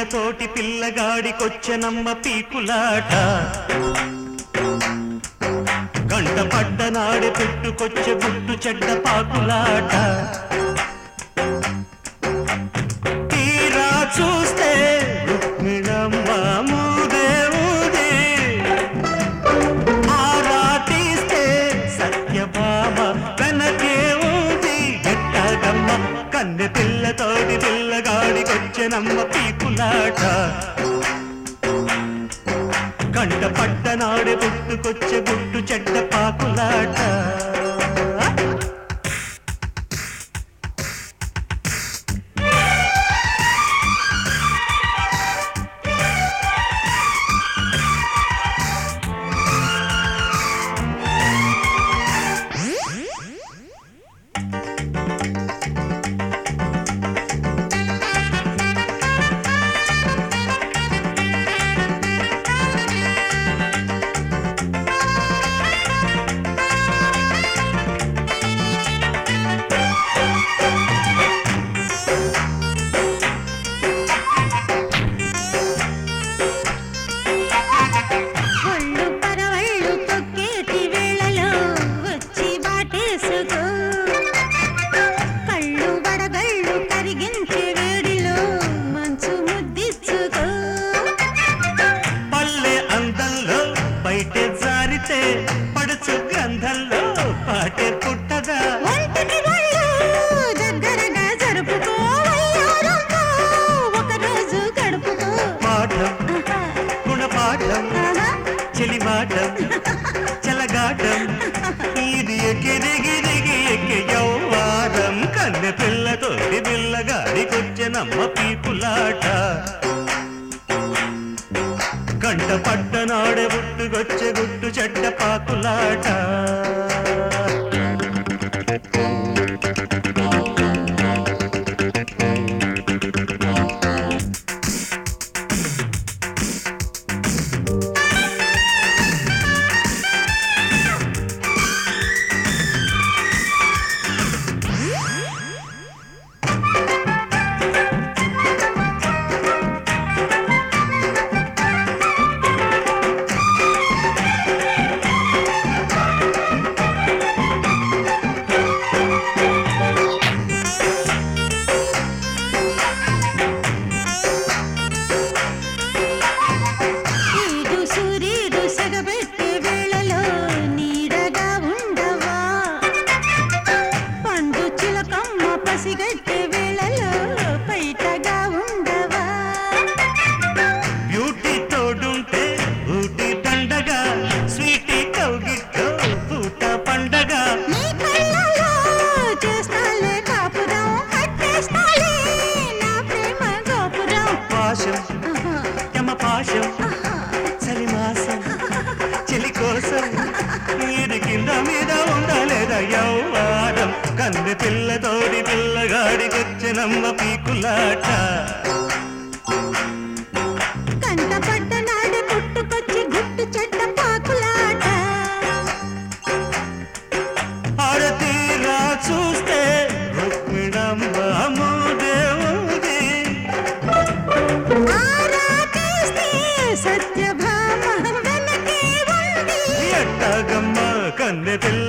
పిల్లతోటి పిల్లగాడికొచ్చెనమ్మ పీకులాట గంట పడ్డ నాడే పుట్టుకొచ్చే పుట్టు చెడ్డ పాకులాట తీరా చూస్తే రుక్మిణమ్మ మూదే ఊదే ఆరా తీస్తే సత్యభామ వెనకే ఉంది ఎట్టగమ్మ కన్నె పిల్లతోటి పిల్లగాడికొచ్చెనమ్మ పీకులాట కంట పట్టనాడే పుట్టుకొచ్చే గుట్టు చెడ్డ పాకులాట ఒళ్ళు పరవళ్ళు తొక్కేటి వేళలో వచ్చి బాటేసుకో కళ్ళు వడగళ్ళు కరిగించే వేడిలో మంచు ముద్దిచ్చుకో పల్లె అందంలో బయటే జారితే పడుచు గంధంలో పాటే పుట్టదా ఒంటికి ఒళ్ళు దగ్గరగా జరుపుకో వయ్యారంతో ఒకరోజు గడుపుకో పాఠం ఆహా, గుణపాఠం ఆహా. చెలిమాటం చెలగాటం ఇది ఎగిరిగిరిగి ఎక్కి యౌవారం కన్నె పిల్లతోటి పిల్లగాడికొచ్చెనమ్మ పీపులాట కంట పట్టనాడే పుట్టుకొచ్చే గుట్టు చెడ్డ పాకులాట ఈడు సూర్యుడు సగబెట్టే వేళలో నీడగా ఉండవా పండు చిలకమ్మ పసిగట్టే వేళలో బయటగా ఉండవా బ్యూటీ తోడుంటే ఊటి పండగ స్వీటీ కౌగిట్లో పూట పండగ నీ కళ్ళలో చేస్తాలే కాపురం కట్టేస్తాలే నా ప్రేమ గోపురం పాశం ఆహా, యమ పాశం ఆహా. చలిమాసం చెలి కోసం నీది కింద మీద ఉండలేదా యౌవారం కన్నె పిల్లతోడి పిల్లగాడికొచ్చినమ్మ పీకులాట కంట పడ్డ నాడు పుట్టుకొచ్చి గుట్టు చెడ్డ పాకులాట ఆడతీరా చూస్తే రుక్మిణమ్మ మూదేవుది ఆరా తీస్తే సత్యభామ వెనకే ఉంది ఎట్టగమ్మ కన్నె పిల్ల